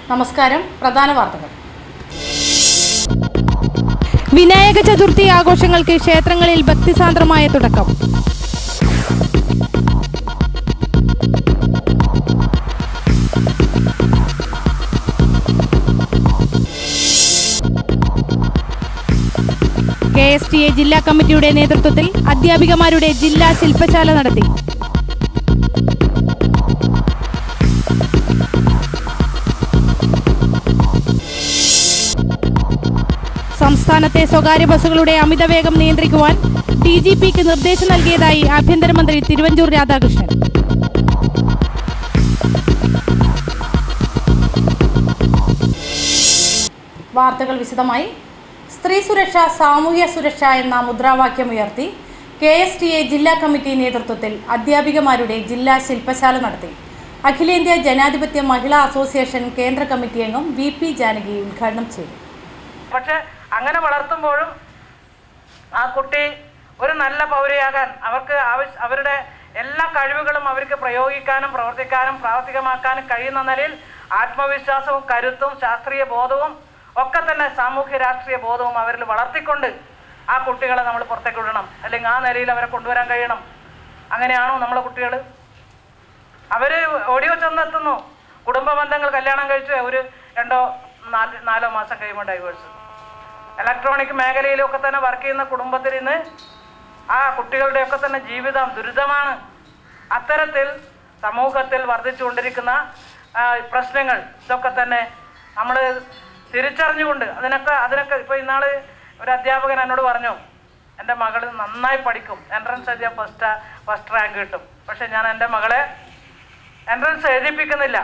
നമസ്കാരം പ്രധാന വാർത്തകൾ വിനായക ചതുർത്ഥി ആഘോഷങ്ങൾക്ക് ക്ഷേത്രങ്ങളിൽ ഭക്തിസാന്ദ്രമായ തുടക്കം കെ എസ് ടി എ ജില്ലാ കമ്മിറ്റിയുടെ നേതൃത്വത്തിൽ അധ്യാപികമാരുടെ ജില്ലാ ശില്പശാല നടത്തി സംസ്ഥാനത്തെ സ്വകാര്യ ബസ്സുകളുടെ അമിതവേഗം നിയന്ത്രിക്കുവാൻ ഡി ജി പിക്ക് നിർദ്ദേശം നൽകിയതായി ആഭ്യന്തരമന്ത്രി തിരുവഞ്ചൂർ രാധാകൃഷ്ണൻ വാർത്തകൾ വിശദമായി സ്ത്രീ സുരക്ഷ സാമൂഹ്യ സുരക്ഷ എന്ന മുദ്രാവാക്യം ഉയർത്തി കെ എസ് ടി എ ജില്ലാ കമ്മിറ്റി നേതൃത്വത്തിൽ അധ്യാപികമാരുടെ ജില്ലാ ശില്പശാല നടത്തി അഖിലേന്ത്യാ ജനാധിപത്യ മഹിളാ അസോസിയേഷൻ കേന്ദ്ര കമ്മിറ്റി അംഗം വി പി ജാനകി ഉദ്ഘാടനം ചെയ്തു പക്ഷെ അങ്ങനെ വളർത്തുമ്പോഴും ആ കുട്ടി ഒരു നല്ല പൗരയാകാൻ അവർക്ക് ആവശ്യ അവരുടെ എല്ലാ കഴിവുകളും അവർക്ക് പ്രയോഗിക്കാനും പ്രവർത്തിക്കാനും പ്രാവർത്തികമാക്കാനും കഴിയുന്ന നിലയിൽ ആത്മവിശ്വാസവും കരുത്തും ശാസ്ത്രീയ ബോധവും ഒക്കെ തന്നെ സാമൂഹ്യ രാഷ്ട്രീയ ബോധവും അവരിൽ വളർത്തിക്കൊണ്ട് ആ കുട്ടികളെ നമ്മൾ പുറത്തേക്ക് വിടണം അല്ലെങ്കിൽ ആ നിലയിൽ അവരെ കൊണ്ടുവരാൻ കഴിയണം അങ്ങനെയാണോ നമ്മളെ കുട്ടികൾ അവര് ഓടിയോ ചെന്നെത്തുന്നു കുടുംബ ബന്ധങ്ങൾ കല്യാണം കഴിച്ച് ഒരു രണ്ടോ നാല് നാലോ മാസം കഴിയുമ്പോൾ ഡൈവേഴ്സ് ഇലക്ട്രോണിക് മേഖലയിലൊക്കെ തന്നെ വർക്ക് ചെയ്യുന്ന കുടുംബത്തിൽ നിന്ന് ആ കുട്ടികളുടെയൊക്കെ തന്നെ ജീവിതം ദുരിതമാണ് അത്തരത്തിൽ സമൂഹത്തിൽ വർദ്ധിച്ചുകൊണ്ടിരിക്കുന്ന ആ, പ്രശ്നങ്ങൾ ഇതൊക്കെ തന്നെ നമ്മൾ തിരിച്ചറിഞ്ഞുകൊണ്ട് അതിനൊക്കെ അതിനൊക്കെ ഇപ്പോൾ ഇന്നാള് ഒരു അധ്യാപകൻ എന്നോട് പറഞ്ഞു എൻ്റെ മകൾ നന്നായി പഠിക്കും എൻട്രൻസ് എഴുതിയാൽ ഫസ്റ്റ് ഫസ്റ്റ് റാങ്ക് കിട്ടും പക്ഷെ ഞാൻ എൻ്റെ മകളെ എൻട്രൻസ് എഴുതിപ്പിക്കുന്നില്ല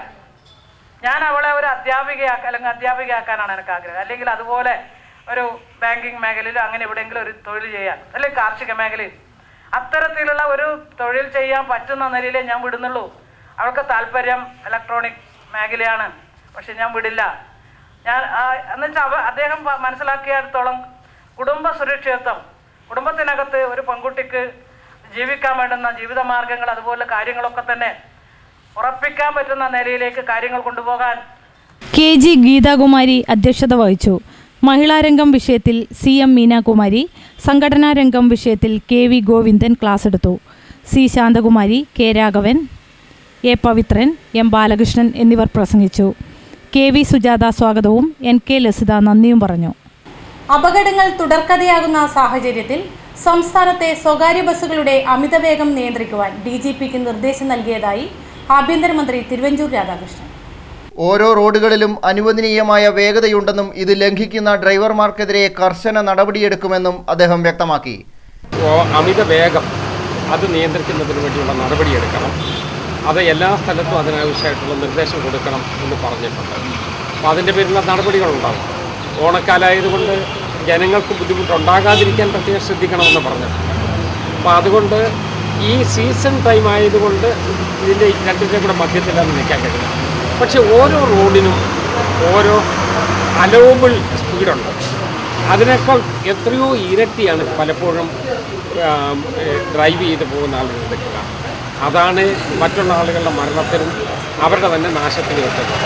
ഞാൻ അവളെ ഒരു അധ്യാപികയാക്ക അല്ലെങ്കിൽ അധ്യാപികയാക്കാനാണ് എനിക്ക് ആഗ്രഹം അല്ലെങ്കിൽ അതുപോലെ ഒരു ബാങ്കിങ് മേഖലയിലോ അങ്ങനെ എവിടെയെങ്കിലും ഒരു തൊഴിൽ ചെയ്യാൻ അല്ലെങ്കിൽ കാർഷിക മേഖലയിൽ അത്തരത്തിലുള്ള ഒരു തൊഴിൽ ചെയ്യാൻ പറ്റുന്ന നിലയിലേ ഞാൻ വിടുന്നുള്ളൂ അവൾക്ക് താല്പര്യം ഇലക്ട്രോണിക് മേഖലയാണ് പക്ഷെ ഞാൻ വിടില്ല ഞാൻ എന്നുവെച്ചാൽ അവ അദ്ദേഹം പ- മനസ്സിലാക്കിയിടത്തോളം കുടുംബ സുരക്ഷിതത്വം കുടുംബത്തിനകത്ത് ഒരു പെൺകുട്ടിക്ക് ജീവിക്കാൻ വേണ്ടുന്ന ജീവിത മാർഗങ്ങൾ അതുപോലെ കാര്യങ്ങളൊക്കെ തന്നെ ഉറപ്പിക്കാൻ പറ്റുന്ന നിലയിലേക്ക് കാര്യങ്ങൾ കൊണ്ടുപോകാൻ കെ ജി ഗീതാകുമാരി അധ്യക്ഷത വഹിച്ചു മഹിളാരംഗം വിഷയത്തിൽ സി എം മീനാകുമാരി സംഘടനാ രംഗം വിഷയത്തിൽ കെ വി ഗോവിന്ദൻ ക്ലാസ് എടുത്തു C Santhakumari K Raghavan A Pavithran M Balakrishnan എന്നിവർ പ്രസംഗിച്ചു കെ വി സുജാത സ്വാഗതവും എൻ കെ ലസിത നന്ദിയും പറഞ്ഞു അപകടങ്ങൾ തുടർക്കഥയാകുന്ന സാഹചര്യത്തിൽ സംസ്ഥാനത്തെ സ്വകാര്യ ബസ്സുകളുടെ അമിതവേഗം നിയന്ത്രിക്കുവാൻ ഡി ജി പിക്ക് നിർദ്ദേശം നൽകിയതായി ആഭ്യന്തരമന്ത്രി തിരുവഞ്ചൂർ രാധാകൃഷ്ണൻ ഓരോ റോഡുകളിലും അനുവദനീയമായ വേഗതയുണ്ടെന്നും ഇത് ലംഘിക്കുന്ന ഡ്രൈവർമാർക്കെതിരെ കർശന നടപടിയെടുക്കുമെന്നും അദ്ദേഹം വ്യക്തമാക്കി ഓ അമിത വേഗം അത് നിയന്ത്രിക്കുന്നതിന് വേണ്ടിയുള്ള നടപടിയെടുക്കണം അത് എല്ലാ സ്ഥലത്തും അതിനാവശ്യമായിട്ടുള്ള നിർദ്ദേശം കൊടുക്കണം എന്ന് പറഞ്ഞിട്ടുണ്ട് അപ്പോൾ അതിൻ്റെ പേരിലുള്ള നടപടികളുണ്ടാവും ഓണക്കാലമായതുകൊണ്ട് ജനങ്ങൾക്ക് ബുദ്ധിമുട്ടുണ്ടാകാതിരിക്കാൻ പ്രത്യേകം ശ്രദ്ധിക്കണമെന്ന് പറഞ്ഞിട്ടുണ്ട് അപ്പോൾ അതുകൊണ്ട് ഈ സീസൺ ടൈം ആയതുകൊണ്ട് ഇതിൻ്റെ രണ്ടിൻ്റെ കൂടെ മധ്യത്തിലാണ് നിൽക്കാൻ കഴിയും പക്ഷേ ഓരോ റോഡിനും ഓരോ അലോബിൾ സ്പീഡുണ്ട് അതിനേക്കാൾ എത്രയോ ഇരട്ടിയാണ് പലപ്പോഴും ആം, ഏ, ഡ്രൈവ് ചെയ്ത് പോകുന്ന ആളുകൾ എടുക്കുക അതാണ് മറ്റുള്ള ആളുകളുടെ മരണത്തിനും അവരുടെ തന്നെ നാശത്തിനും എത്തുന്നത്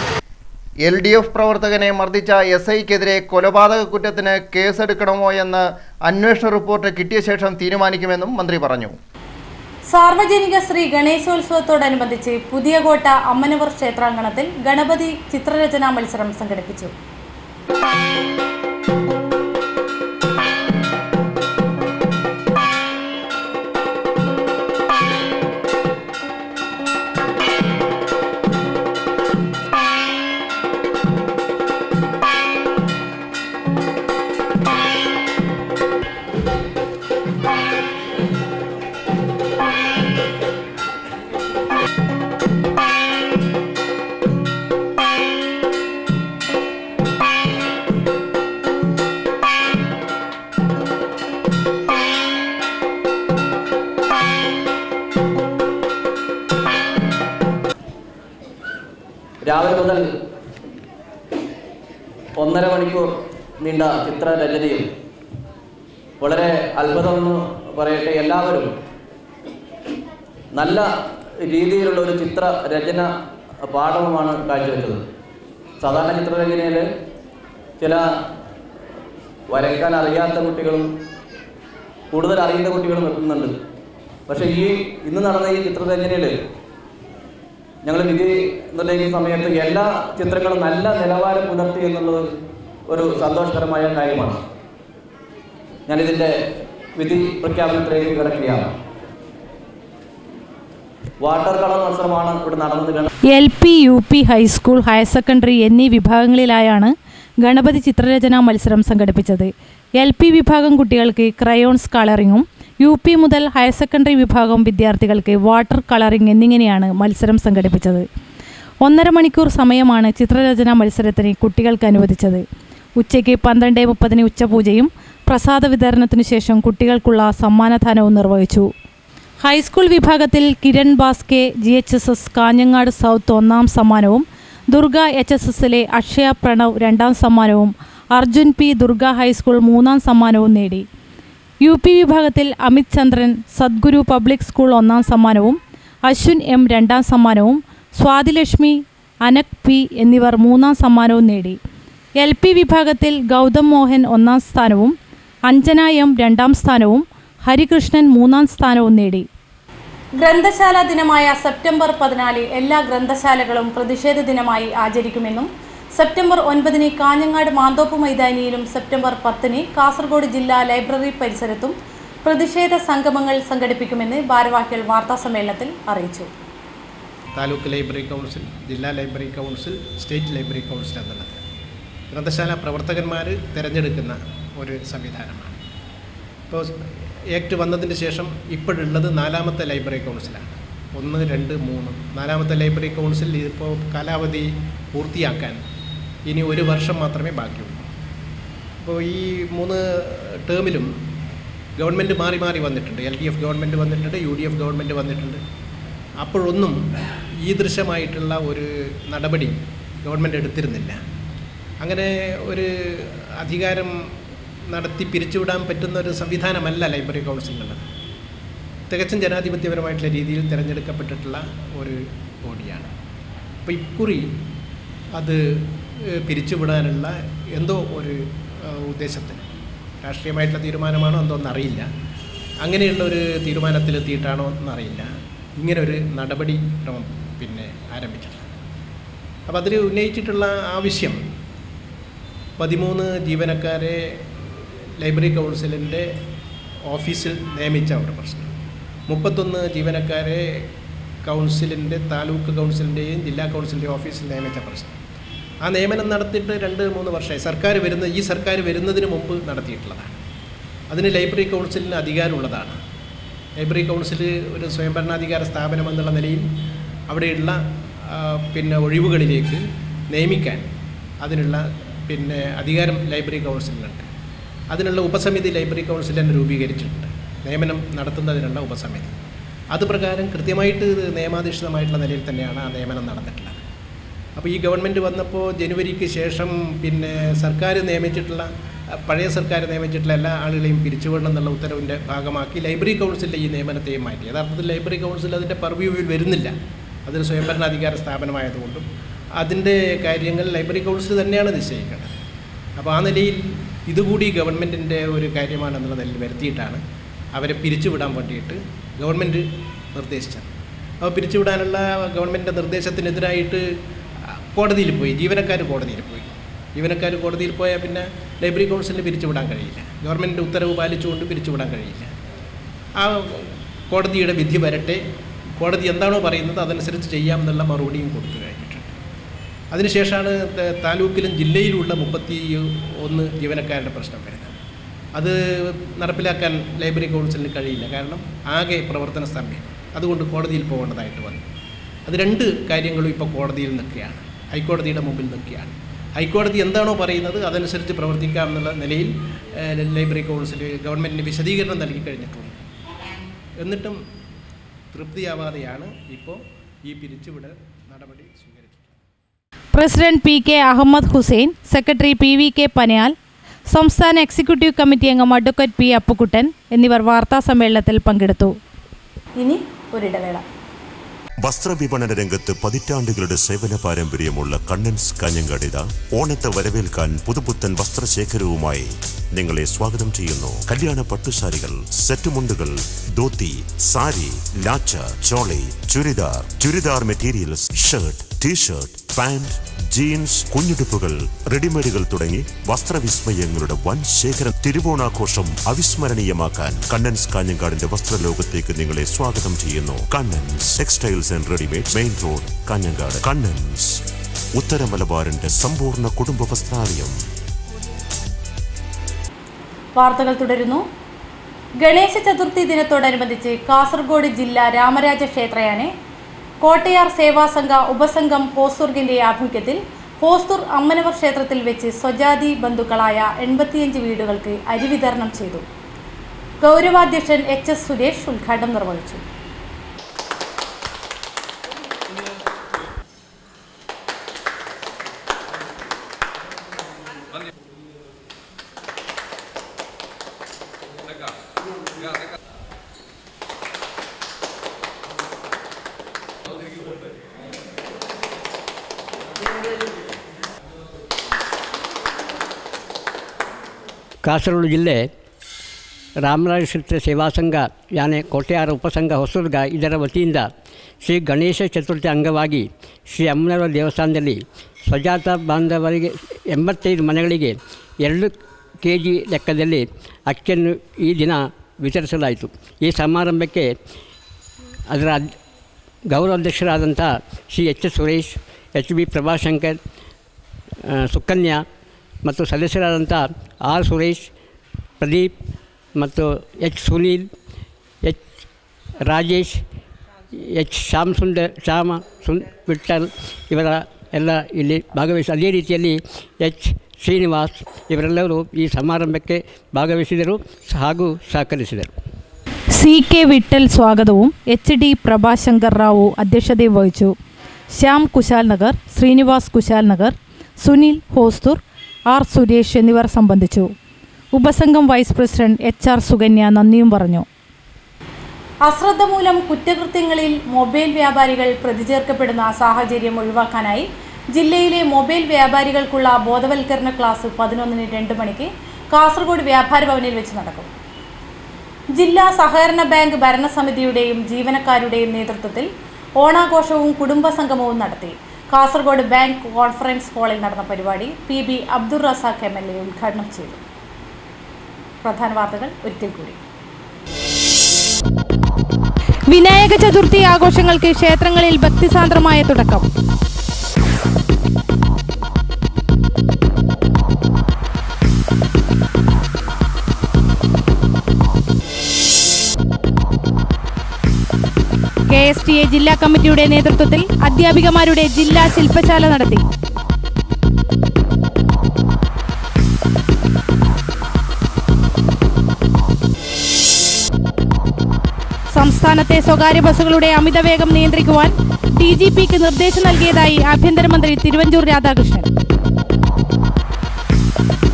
എൽ ഡി എഫ് പ്രവർത്തകനെ മർദ്ദിച്ച എസ് ഐക്കെതിരെ കൊലപാതക കുറ്റത്തിന് കേസെടുക്കണമോ എന്ന് അന്വേഷണ റിപ്പോർട്ട് കിട്ടിയ ശേഷം തീരുമാനിക്കുമെന്നും മന്ത്രി പറഞ്ഞു സാർവജനിക ശ്രീ ഗണേശോത്സവത്തോടനുബന്ധിച്ച് പുതിയകോട്ട അമ്മനവർ ക്ഷേത്രാങ്കണത്തിൽ ഗണപതി ചിത്രരചനാ മത്സരം സംഘടിപ്പിച്ചു രാവിലെ മുതൽ ഒന്നര മണിക്കൂർ നീണ്ട ചിത്രരചനയും വളരെ അത്ഭുതമെന്ന് പറയട്ടെ എല്ലാവരും നല്ല രീതിയിലുള്ള ഒരു ചിത്ര രചന പാഠവുമാണ് കാഴ്ചവെച്ചത് സാധാരണ ചിത്രരചനയിൽ ചില വരയ്ക്കാൻ അറിയാത്ത കുട്ടികളും കൂടുതൽ അറിയുന്ന കുട്ടികളും എത്തുന്നുണ്ട് പക്ഷേ ഈ ഇന്ന് നടന്ന ഈ ചിത്രരചനയിൽ ഞങ്ങൾ വിധി നിർണ്ണയിക്കുന്ന സമയത്ത് എല്ലാ ചിത്രങ്ങളും നല്ല നിലവാരം പുലർത്തി എന്നുള്ളത് ഒരു സന്തോഷകരമായ കാര്യമാണ് ഞാനിതിൻ്റെ വിധി പ്രഖ്യാപനത്തിലേക്ക് കിടക്കുകയാണ് വാട്ടർ കളർ മത്സരമാണ് ഇവിടെ നടന്നത് ഗണ- L P U P high school higher secondary എന്നീ വിഭാഗങ്ങളിലായാണ് ഗണപതി ചിത്രരചനാ മത്സരം സംഘടിപ്പിച്ചത് എൽ പി വിഭാഗം കുട്ടികൾക്ക് ക്രയോൺസ് കളറിങ്ങും യു പി മുതൽ ഹയർ സെക്കൻഡറി വിഭാഗം വിദ്യാർത്ഥികൾക്ക് വാട്ടർ കളറിംഗ് എന്നിങ്ങനെയാണ് മത്സരം സംഘടിപ്പിച്ചത് ഒന്നര മണിക്കൂർ സമയമാണ് ചിത്രരചനാ മത്സരത്തിന് കുട്ടികൾക്ക് അനുവദിച്ചത് ഉച്ചയ്ക്ക് പന്ത്രണ്ട് മുപ്പതിന് ഉച്ചപൂജയും പ്രസാദ വിതരണത്തിനു ശേഷം കുട്ടികൾക്കുള്ള സമ്മാനദാനവും നിർവഹിച്ചു ഹൈസ്കൂൾ വിഭാഗത്തിൽ കിരൺ ബാസ്കെ G H S S Kanhangad south ഒന്നാം സമ്മാനവും ദുർഗ എച്ച് എസ് എസിലെ അക്ഷയ പ്രണവ് രണ്ടാം സമ്മാനവും അർജുൻ പി ദുർഗ ഹൈസ്കൂൾ മൂന്നാം സമ്മാനവും നേടി യു പി വിഭാഗത്തിൽ അമിത് ചന്ദ്രൻ സദ്ഗുരു പബ്ലിക് സ്കൂൾ ഒന്നാം സമ്മാനവും അശ്വിൻ എം രണ്ടാം സമ്മാനവും സ്വാതിലക്ഷ്മി അനക് പി എന്നിവർ മൂന്നാം സമ്മാനവും നേടി എൽ പി വിഭാഗത്തിൽ ഗൗതം മോഹൻ ഒന്നാം സ്ഥാനവും അഞ്ജന എം രണ്ടാം സ്ഥാനവും ഹരികൃഷ്ണൻ മൂന്നാം സ്ഥാനവും നേടി ഗ്രന്ഥശാല ദിനമായ സെപ്റ്റംബർ പതിനാല് എല്ലാ ഗ്രന്ഥശാലകളും പ്രതിഷേധ ദിനമായി ആചരിക്കുമെന്നും സെപ്റ്റംബർ ഒൻപതിന് കാഞ്ഞങ്ങാട് മാന്തോപ്പ് മൈതാനിയിലും സെപ്റ്റംബർ പത്തിന് കാസർഗോഡ് ജില്ലാ ലൈബ്രറി പരിസരത്തും പ്രതിഷേധ സംഗമങ്ങൾ സംഘടിപ്പിക്കുമെന്ന് ഭാരവാഹികൾ വാർത്താസമ്മേളനത്തിൽ അറിയിച്ചു താലൂക്ക് ലൈബ്രറി കൗൺസിൽ ജില്ലാ library council state library council എന്നുള്ളത് ഗ്രന്ഥശാല പ്രവർത്തകന്മാർ തിരഞ്ഞെടുക്കുന്ന ഒരു സംവിധാനമാണ് ഇപ്പോൾ ആക്ട് വന്നതിന് ശേഷം ഇപ്പോഴുള്ളത് നാലാമത്തെ ലൈബ്രറി കൗൺസിലാണ് ഒന്ന് രണ്ട് മൂന്ന് നാലാമത്തെ ലൈബ്രറി കൗൺസിൽ ഇപ്പോൾ കാലാവധി പൂർത്തിയാക്കാൻ ഇനി ഒരു വർഷം മാത്രമേ ബാക്കിയുള്ളൂ അപ്പോൾ ഈ മൂന്ന് ടേമിലും ഗവൺമെൻറ് മാറി മാറി വന്നിട്ടുണ്ട് എൽ ഡി എഫ് ഗവൺമെൻറ് വന്നിട്ടുണ്ട് യു ഡി എഫ് ഗവൺമെൻറ് വന്നിട്ടുണ്ട് അപ്പോഴൊന്നും ഈദൃശമായിട്ടുള്ള ഒരു നടപടി ഗവൺമെൻറ് എടുത്തിരുന്നില്ല അങ്ങനെ ഒരു അധികാരം നടത്തി പിരിച്ചുവിടാൻ പറ്റുന്ന ഒരു സംവിധാനമല്ല ലൈബ്രറി കൗൺസിലുള്ളത് തികച്ചും ജനാധിപത്യപരമായിട്ടുള്ള രീതിയിൽ തിരഞ്ഞെടുക്കപ്പെട്ടിട്ടുള്ള ഒരു ബോഡിയാണ് അപ്പോൾ ഇക്കുറി അത് ഏഹ്, പിരിച്ചുവിടാനുള്ള എന്തോ ഒരു ഏഹ്, ഉദ്ദേശത്തിൽ രാഷ്ട്രീയമായിട്ടുള്ള തീരുമാനമാണോ എന്തോ എന്നറിയില്ല അങ്ങനെയുള്ള ഒരു തീരുമാനത്തിലെത്തിയിട്ടാണോ എന്നറിയില്ല ഇങ്ങനെ ഒരു നടപടി ക്രമം പിന്നെ ആരംഭിച്ചിട്ടുള്ളത് അപ്പോൾ അതിൽ ഉന്നയിച്ചിട്ടുള്ള ആവശ്യം പതിമൂന്ന് ജീവനക്കാരെ ലൈബ്രറി കൗൺസിലിൻ്റെ ഓഫീസിൽ നിയമിച്ച ഒരു പ്രശ്നം മുപ്പത്തൊന്ന് ജീവനക്കാരെ കൗൺസിലിൻ്റെ താലൂക്ക് കൗൺസിലിൻ്റെയും ജില്ലാ കൗൺസിലിൻ്റെയും ഓഫീസിൽ നിയമിച്ച പ്രശ്നം ആ നിയമനം നടത്തിയിട്ട് രണ്ട് മൂന്ന് വർഷമായി സർക്കാർ വരുന്ന ഈ സർക്കാർ വരുന്നതിന് മുമ്പ് നടത്തിയിട്ടുള്ളതാണ് അതിന് ലൈബ്രറി കൗൺസിലിന് അധികാരമുള്ളതാണ് ലൈബ്രറി കൗൺസിൽ ഒരു സ്വയംഭരണാധികാര സ്ഥാപനം എന്നുള്ള നിലയിൽ അവിടെയുള്ള ആ, പിന്നെ ഒഴിവുകളിലേക്ക് നിയമിക്കാൻ അതിനുള്ള പിന്നെ അധികാരം ലൈബ്രറി കൗൺസിലിനുണ്ട് അതിനുള്ള ഉപസമിതി ലൈബ്രറി കൗൺസിൽ തന്നെ രൂപീകരിച്ചിട്ടുണ്ട് നിയമനം നടത്തുന്നതിനുള്ള ഉപസമിതി അത് പ്രകാരം കൃത്യമായിട്ട് ഇത് നിയമാധിഷ്ഠിതമായിട്ടുള്ള നിലയിൽ തന്നെയാണ് ആ നിയമനം നടന്നിട്ടുള്ളത് അപ്പോൾ ഈ ഗവൺമെൻറ് വന്നപ്പോൾ ജനുവരിക്ക് ശേഷം പിന്നെ സർക്കാർ നിയമിച്ചിട്ടുള്ള അഹ്, പഴയ സർക്കാർ നിയമിച്ചിട്ടുള്ള എല്ലാ ആളുകളെയും പിരിച്ചുവിടണം എന്നുള്ള ഉത്തരവിൻ്റെ ഭാഗമാക്കി ലൈബ്രറി കൗൺസിലിൻ്റെ ഈ നിയമനത്തെയും മാറ്റി യഥാർത്ഥത്തിൽ ലൈബ്രറി കൗൺസിൽ അതിൻ്റെ പർവ്യൂവിൽ വരുന്നില്ല അതൊരു സ്വയംഭരണാധികാര സ്ഥാപനമായതുകൊണ്ടും അതിൻ്റെ കാര്യങ്ങൾ ലൈബ്രറി കൗൺസിൽ തന്നെയാണ് നിശ്ചയിക്കേണ്ടത് അപ്പോൾ ആ നിലയിൽ ഇതുകൂടി ഗവൺമെൻറ്റിൻ്റെ ഒരു കാര്യമാണെന്നുള്ള നിലയിൽ വരുത്തിയിട്ടാണ് അവരെ പിരിച്ചുവിടാൻ വേണ്ടിയിട്ട് ഗവൺമെൻറ് നിർദ്ദേശിച്ചത് അപ്പോൾ പിരിച്ചുവിടാനുള്ള ഗവൺമെൻറ്റിൻ്റെ നിർദ്ദേശത്തിനെതിരായിട്ട് കോടതിയിൽ പോയി ജീവനക്കാർ കോടതിയിൽ പോയി ജീവനക്കാർ കോടതിയിൽ പോയാൽ പിന്നെ ലൈബ്രറി കൗൺസിലിന് പിരിച്ചുവിടാൻ കഴിയില്ല ഗവൺമെൻറ്റിൻ്റെ ഉത്തരവ് പാലിച്ചുകൊണ്ട് പിരിച്ചുവിടാൻ കഴിയില്ല ആ കോടതിയുടെ വിധി വരട്ടെ കോടതി എന്താണോ പറയുന്നത് അതനുസരിച്ച് ചെയ്യാം എന്നുള്ള മറുപടിയും കൊടുത്തു കഴിഞ്ഞിട്ടുണ്ട് അതിനുശേഷമാണ് ത- താലൂക്കിലും ജില്ലയിലുള്ള മുപ്പത്തി ഒന്ന് ജീവനക്കാരുടെ പ്രശ്നം വരുന്നത് അത് നടപ്പിലാക്കാൻ ലൈബ്രറി കൗൺസിലിന് കഴിയില്ല കാരണം ആകെ പ്രവർത്തന സ്തംഭം അതുകൊണ്ട് കോടതിയിൽ പോകേണ്ടതായിട്ട് വന്നു അത് രണ്ട് കാര്യങ്ങളും ഇപ്പോൾ കോടതിയിൽ നിൽക്കുകയാണ് ഹൈക്കോടതിയുടെ മുമ്പിൽ നിൽക്കുകയാണ് ഹൈക്കോടതി എന്താണോ പറയുന്നത് അതനുസരിച്ച് പ്രവർത്തിക്കാം എന്നുള്ള നിലയിൽ ഏഹ്, ലൈബ്രറി കൗൺസിൽ ഗവൺമെൻറ്റിന് വിശദീകരണം നൽകി കഴിഞ്ഞിട്ടുണ്ട് എന്നിട്ടും തൃപ്തിയാവാതെയാണ് ഇപ്പോൾ ഈ പിരിച്ചുവിടൽ നടപടി സ്വീകരിച്ചിട്ടുള്ളത് president P K Ahammed Hussain secretary P V K Panayal സംസ്ഥാന എക്സിക്യൂട്ടീവ് കമ്മിറ്റി അംഗം അഡ്വക്കേറ്റ് പി അപ്പുക്കുട്ടൻ എന്നിവർ വാർത്താ സമ്മേളനത്തിൽ പങ്കെടുത്തു ഇനി ഒരിടവേള വസ്ത്രവിപണന രംഗത്ത് പതിറ്റാണ്ടുകളുടെ സേവന പാരമ്പര്യമുള്ള കണ്ണൻസ് കാഞ്ഞങ്ങാടിത ഓണത്തെ വരവേൽക്കാൻ പുതുപുത്തൻ വസ്ത്രശേഖരവുമായി നിങ്ങളെ സ്വാഗതം ചെയ്യുന്നു കല്യാണ പട്ടുസാരികൾ സെറ്റ് മുണ്ടുകൾ dhoti sari lacha choli churidar churidar materials shirt T-shirt pant jeans കുഞ്ഞുടുപ്പുകൾ റെഡിമെയ്ഡുകൾ തുടങ്ങി വസ്ത്രവിസ്മയങ്ങളുടെ വൻ ശേഖരം തിരുവോണാഘോഷം അവിസ്മരണീയമാക്കാൻ കണ്ണൻസ് കാഞ്ഞങ്കാടിന്റെ വസ്ത്രലോകത്തേക്ക് നിങ്ങളെ സ്വാഗതം ചെയ്യുന്നു Kannan's textiles and readymade main road Kanhangad Kannan's ഉത്തര മലബാറിന്റെ സമ്പൂർണ്ണ കുടുംബ വസ്ത്രാലയം വാർത്തകൾ തുടരുന്നു ഗണേശ ചതുർത്ഥി ദിനത്തോടനുബന്ധിച്ച് കാസർഗോഡ് ജില്ലാ രാമരാജ ക്ഷേത്രയാനെ കോട്ടയാർ സേവാസംഘ ഉപസംഘം ഹോസ്ദുർഗിന്റെ ആഭിമുഖ്യത്തിൽ ഹോസ്ദുർ അമ്മനവർ ക്ഷേത്രത്തിൽ വെച്ച് സ്വജാതി ബന്ധുക്കളായ എൺപത്തിയഞ്ച് വീടുകൾക്ക് അരി വിതരണം ചെയ്തു ഗൗരവാധ്യക്ഷൻ എച്ച് എസ് സുരേഷ് ഉദ്ഘാടനം നിർവഹിച്ചു ಕಾಸರಗೋಡು ಜಿಲ್ಲೆ ರಾಮರಾಜ ಕ್ಷೇತ್ರ ಸೇವಾ ಸಂಘ ಯಾನೆ ಕೋಟೆಯಾರ ಉಪಸಂಘ ಹೊಸದುರ್ಗ ಇದರ ವತಿಯಿಂದ ಶ್ರೀ ಗಣೇಶ ಚತುರ್ಥಿ ಅಂಗವಾಗಿ ಶ್ರೀ ಅಮ್ಮನವರ ದೇವಸ್ಥಾನದಲ್ಲಿ ಸ್ವಜಾತ ಬಾಂಧವರಿಗೆ ಎಂಬತ್ತೈದು ಮನೆಗಳಿಗೆ ಎರಡು ಕೆ ಜಿ ಲೆಕ್ಕದಲ್ಲಿ ಅಕ್ಕಿಯನ್ನು ಈ ದಿನ ವಿತರಿಸಲಾಯಿತು ಈ ಸಮಾರಂಭಕ್ಕೆ ಅದರ ಅದ್- ಗೌರವಾಧ್ಯಕ್ಷರಾದಂಥ Shri H S Suresh H B Prabhashankar ಆ, ಸುಕನ್ಯಾ ಮತ್ತು ಸದಸ್ಯರಾದಂಥ ಆರ್ ಸುರೇಶ್ ಪ್ರದೀಪ್ ಮತ್ತು H Sunil H Rajesh H Shyam Sundar ಶ್ಯಾಮ ಸುನ್ ವಿಠಲ್ ಇವರ ಎಲ್ಲ ಇಲ್ಲಿ ಭಾಗವಹಿಸಿ ಅದೇ ರೀತಿಯಲ್ಲಿ ಎಚ್ ಶ್ರೀನಿವಾಸ್ ಇವರೆಲ್ಲರೂ ಈ ಸಮಾರಂಭಕ್ಕೆ ಭಾಗವಹಿಸಿದರು ಹಾಗೂ ಸಹಕರಿಸಿದರು സി കെ വിട്ടൽ സ്വാഗതവും എച്ച് ഡി പ്രഭാശങ്കർ റാവു അധ്യക്ഷതയും വഹിച്ചു ശ്യാം കുശാൽ നഗർ ശ്രീനിവാസ് കുശാൽ നഗർ സുനിൽ ഹോസ്തൂർ ആർ സുരേഷ് എന്നിവർ സംബന്ധിച്ചു ഉപസംഘം vice president H R Sukanya നന്ദിയും പറഞ്ഞു അശ്രദ്ധ മൂലം കുറ്റകൃത്യങ്ങളിൽ മൊബൈൽ വ്യാപാരികൾ പ്രതിചേർക്കപ്പെടുന്ന സാഹചര്യം ഒഴിവാക്കാനായി ജില്ലയിലെ മൊബൈൽ വ്യാപാരികൾക്കുള്ള ബോധവൽക്കരണ ക്ലാസ് പതിനൊന്നിന് രണ്ട് മണിക്ക് കാസർഗോഡ് വ്യാപാര ഭവനിൽ വെച്ച് നടക്കും ജില്ലാ സഹകരണ ബാങ്ക് ഭരണസമിതിയുടെയും ജീവനക്കാരുടെയും നേതൃത്വത്തിൽ ഓണാഘോഷവും കുടുംബസംഗമവും നടത്തി കാസർഗോഡ് ബാങ്ക് കോൺഫറൻസ് ഹാളിൽ നടന്ന പരിപാടി P B Abdul Razak M L A ഉദ്ഘാടനം ചെയ്തു പ്രധാന വാർത്തകൾ ഒരിക്കൽ കൂടി വിനായക ചതുർത്ഥി ആഘോഷങ്ങൾക്ക് ക്ഷേത്രങ്ങളിൽ ഭക്തിസാന്ദ്രമായ തുടക്കം കെ എസ് ടി എ ജില്ലാ കമ്മിറ്റിയുടെ നേതൃത്വത്തിൽ അധ്യാപികമാരുടെ ജില്ലാ ശില്പശാല നടത്തി സംസ്ഥാനത്തെ സ്വകാര്യ ബസ്സുകളുടെ അമിതവേഗം നിയന്ത്രിക്കുവാൻ ഡി ജി പിക്ക് നിർദ്ദേശം നൽകിയതായി ആഭ്യന്തരമന്ത്രി തിരുവഞ്ചൂർ രാധാകൃഷ്ണൻ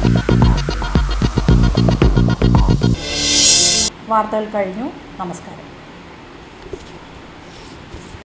വാർത്തകൾ കഴിഞ്ഞു നമസ്കാരം